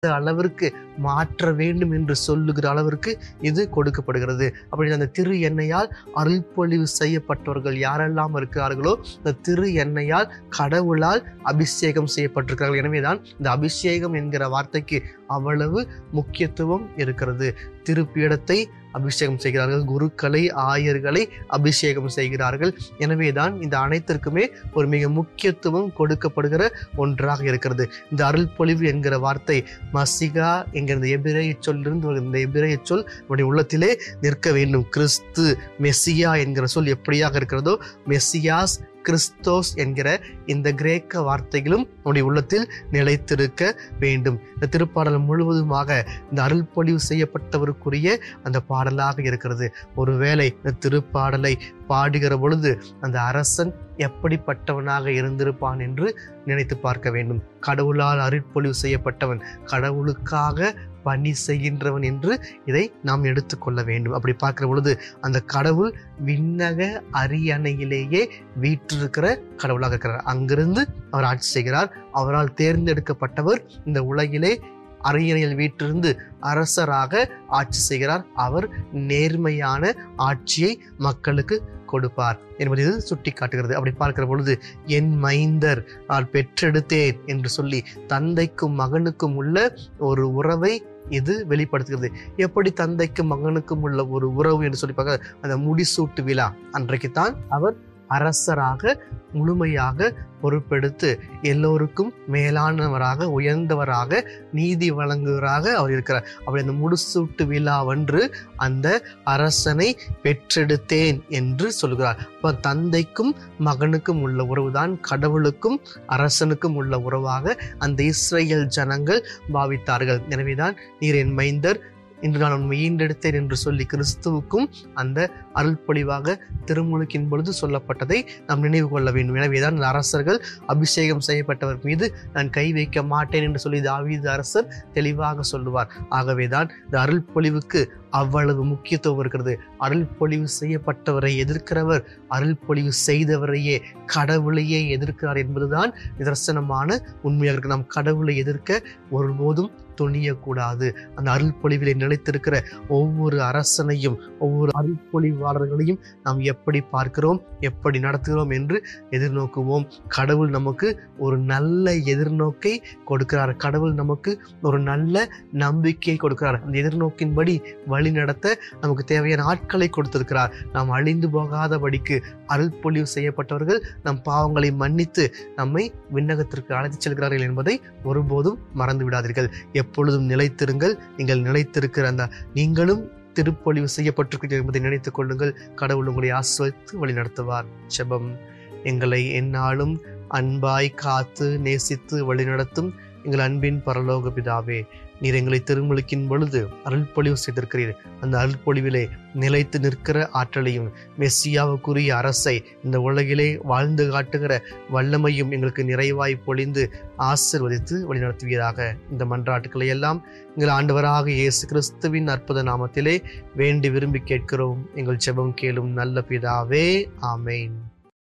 அளவிற்கு மாற்ற வேண்டும் என்று சொல்லுகிற அளவிற்கு இது கொடுக்கப்படுகிறது அப்படி அந்த திரு எண்ணெயால் அருள்பொழிவு செய்யப்பட்டவர்கள் யாரெல்லாம் இருக்கிறார்களோ இந்த திரு எண்ணெயால் கடவுளால் அபிஷேகம் செய்யப்பட்டிருக்கிறார்கள் எனவேதான் இந்த அபிஷேகம் என்கிற வார்த்தைக்கு அவ்வளவு முக்கியத்துவம் இருக்கிறது திருப்பீடத்தை அபிஷேகம் செய்கிறார்கள் குருக்களை ஆயர்களை அபிஷேகம் செய்கிறார்கள் எனவேதான் இந்த அனைத்திற்குமே ஒரு மிக முக்கியத்துவம் கொடுக்கப்படுகிற ஒன்றாக இருக்கிறது இந்த அருள்பொழிவு என்கிற வார்த்தை மசிகா என்கிற இந்த எபிரேய சொல்லிருந்து வருகிற இந்த எபிரேய சொல் நம்முடைய உள்ளத்திலே நிற்க வேண்டும் கிறிஸ்து மெஸ்ஸியா என்கிற சொல் எப்படியாக இருக்கிறதோ மெஸ்ஸியாஸ் கிறிஸ்தோஸ் என்கிற இந்த கிரேக்க வார்த்தைகளும் நம்முடைய உள்ளத்தில் நிலைத்திருக்க வேண்டும் இந்த திருப்பாடல் முழுவதுமாக இந்த அருள்பொழிவு செய்யப்பட்டவருக்குரிய அந்த பாடலாக இருக்கிறது ஒருவேளை இந்த திருப்பாடலை பாடுகிற பொழுது அந்த அரசன் எப்படிப்பட்டவனாக இருந்திருப்பான் என்று நினைத்து பார்க்க வேண்டும் கடவுளால் அருட்பொழிவு செய்யப்பட்டவன் கடவுளுக்காக பணி செய்கின்றவன் என்று இதை நாம் எடுத்துக்கொள்ள வேண்டும் அப்படி பார்க்கிற பொழுது அந்த கடவுள் விண்ணக அரியணையிலேயே வீற்றிருக்கிற கடவுளாக இருக்கிறார் அங்கிருந்து அவர் ஆட்சி செய்கிறார் அவரால் தேர்ந்தெடுக்கப்பட்டவர் இந்த உலகிலே அரியணையில் வீற்றிருந்து அரசராக ஆட்சி செய்கிறார் அவர் நேர்மையான ஆட்சியை மக்களுக்கு கொடுப்பார் என்பது இது சுட்டி காட்டுகிறது அப்படி பார்க்கிற பொழுது என் மைந்தர் நான் பெற்றெடுத்தேன் என்று சொல்லி தந்தைக்கும் மகனுக்கும் உள்ள ஒரு உறவை இது வெளிப்படுத்துகிறது எப்படி தந்தைக்கும் மகனுக்கும் உள்ள ஒரு உறவு என்று சொல்லி பார்க்க அந்த முடிசூட்டு விழா அன்றைக்குத்தான் அவர் அரசராக முழுமையாக பொறுப்பெடுத்து எல்லோருக்கும் மேலானவராக உயர்ந்தவராக நீதி வழங்குவராக அவர் இருக்கிறார் அப்படி அந்த முடிசூட்டு விழாவன்று அந்த அரசனை பெற்றெடுத்தேன் என்று சொல்கிறார் அப்ப தந்தைக்கும் மகனுக்கும் உள்ள உறவுதான் கடவுளுக்கும் அரசனுக்கும் உள்ள உறவாக அந்த இஸ்ரேல் ஜனங்கள் பாவித்தார்கள் எனவேதான் நீர் என் மைந்தர் இன்று நான் உண்மை ஈண்டெடுத்தேன் என்று சொல்லி கிறிஸ்துவுக்கும் அந்த அருள்பொழிவாக திருமுழுக்கின் பொழுது சொல்லப்பட்டதை நாம் நினைவு கொள்ள வேண்டும் எனவேதான் அந்த அரசர்கள் அபிஷேகம் செய்யப்பட்டவர் மீது நான் கை வைக்க மாட்டேன் என்று சொல்லி தாவீது அரசர் தெளிவாக சொல்லுவார் ஆகவேதான் இந்த அருள்பொழிவுக்கு அவ்வளவு முக்கியத்துவம் இருக்கிறது அருள்பொழிவு செய்யப்பட்டவரை எதிர்க்கிறவர் அருள்பொழிவு செய்தவரையே கடவுளையே எதிர்க்கிறார் என்பதுதான் நிதர்சனமான உண்மையாக இருக்கு நாம் கடவுளை எதிர்க்க ஒருபோதும் துணியக்கூடாது அந்த அருள்பொழிவிலே நிலைத்திருக்கிற ஒவ்வொரு அரசனையும் ஒவ்வொரு அருள்பொழிவாளர்களையும் நாம் எப்படி பார்க்கிறோம் எப்படி நடத்துகிறோம் என்று எதிர்நோக்குவோம் கடவுள் நமக்கு ஒரு நல்ல எதிர்நோக்கை கொடுக்கிறார் கடவுள் நமக்கு ஒரு நல்ல நம்பிக்கையை கொடுக்கிறார் அந்த எதிர்நோக்கின்படி வழி நடத்த நமக்கு தேவையான ஆட்களை கொடுத்திருக்கிறார் நாம் அழிந்து போகாதபடிக்கு அருள்பொழிவு செய்யப்பட்டவர்கள் நம் பாவங்களை மன்னித்து நம்மை விண்ணகத்திற்கு அழைத்துச் செல்கிறார்கள் என்பதை ஒருபோதும் மறந்து விடாதீர்கள் எப்பொழுதும் நிலைத்திருங்கள் நீங்கள் நிலைத்திருக்கிற அந்த நீங்களும் திருப்பொழிவு செய்யப்பட்டிருக்கிறீர்கள் என்பதை நினைத்துக் கொள்ளுங்கள் கடவுள் உங்களை ஆசிர்வதித்து வழி நடத்துவார் செபம் எங்களை எந்நாளும் அன்பாய் காத்து நேசித்து வழிநடத்தும் எங்கள் அன்பின் பரலோக பிதாவே நீர் எங்களை திருமுழுக்கின் பொழுது அருள்பொழிவு செய்திருக்கிறீர் அந்த அருள்பொழிவிலே நிலைத்து நிற்கிற ஆற்றலையும் மெஸ்ஸியாவுக்குரிய அரசை இந்த உலகிலே வாழ்ந்து காட்டுகிற வல்லமையும் எங்களுக்கு நிறைவாய் பொழிந்து ஆசிர்வதித்து வழிநடத்துவீராக இந்த மன்றாட்டுக்களை எல்லாம் எங்கள் ஆண்டவராக இயேசு கிறிஸ்துவின் அற்புத நாமத்திலே வேண்டி விரும்பி கேட்கிறோம் எங்கள் ஜெபம் கேளும் நல்ல பிதாவே ஆமென்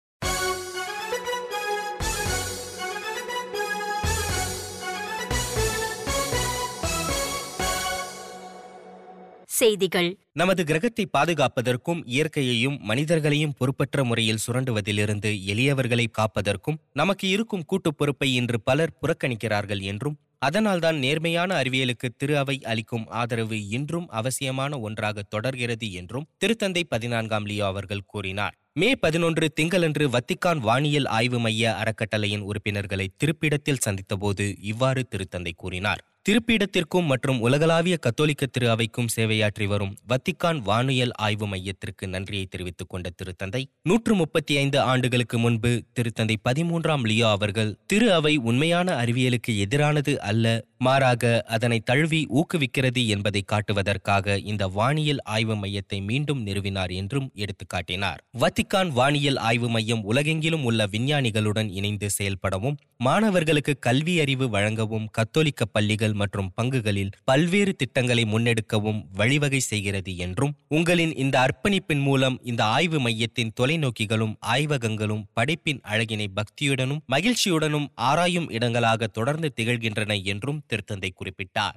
செய்திகள் நமது கிரகத்தை பாதுகாப்பதற்கும் இயற்கையையும் மனிதர்களையும் பொறுப்பற்ற முறையில் சுரண்டுவதிலிருந்து எளியவர்களை காப்பதற்கும் நமக்கு இருக்கும் கூட்டுப் பொறுப்பை இன்று பலர் புறக்கணிக்கிறார்கள் என்றும் அதனால்தான் நேர்மையான அறிவியலுக்கு திரு அவை அளிக்கும் ஆதரவு இன்றும் அவசியமான ஒன்றாக தொடர்கிறது என்றும் திருத்தந்தை பதினான்காம் லியோ அவர்கள் கூறினார் மே பதினொன்று திங்களன்று வத்திக்கான் வானியல் ஆய்வு மைய அறக்கட்டளையின் உறுப்பினர்களை திருப்பிடத்தில் சந்தித்தபோது இவ்வாறு திருத்தந்தை கூறினார் திருப்பீடத்திற்கும் மற்றும் உலகளாவிய கத்தோலிக்க திரு அவைக்கும் சேவையாற்றி வரும் வத்திக்கான் வானியல் ஆய்வு மையத்திற்கு நன்றியை தெரிவித்துக் கொண்ட திருத்தந்தை நூற்று முப்பத்தி ஐந்து ஆண்டுகளுக்கு முன்பு திருத்தந்தை பதிமூன்றாம் லியோ அவர்கள் திரு அவை உண்மையான அறிவியலுக்கு எதிரானது அல்ல மாறாக அதனை தழுவி ஊக்குவிக்கிறது என்பதை காட்டுவதற்காக இந்த வானியல் ஆய்வு மையத்தை மீண்டும் நிறுவினார் என்றும் எடுத்துக்காட்டினார் வத்திக்கான் வானியல் ஆய்வு மையம் உலகெங்கிலும் உள்ள விஞ்ஞானிகளுடன் இணைந்து செயல்படவும் மாணவர்களுக்கு கல்வி அறிவு வழங்கவும் கத்தோலிக்க பள்ளிகள் மற்றும் பங்குகளில் பல்வேறு திட்டங்களை முன்னெடுக்கவும் வழிவகை செய்கிறது என்றும் உங்களின் இந்த அர்ப்பணிப்பின் மூலம் இந்த ஆய்வு மையத்தின் தொலைநோக்கிகளும் ஆய்வகங்களும் படைப்பின் அழகினை பக்தியுடனும் மகிழ்ச்சியுடனும் ஆராயும் இடங்களாக தொடர்ந்து திகழ்கின்றன என்றும் திருத்தந்தை குறிப்பிட்டார்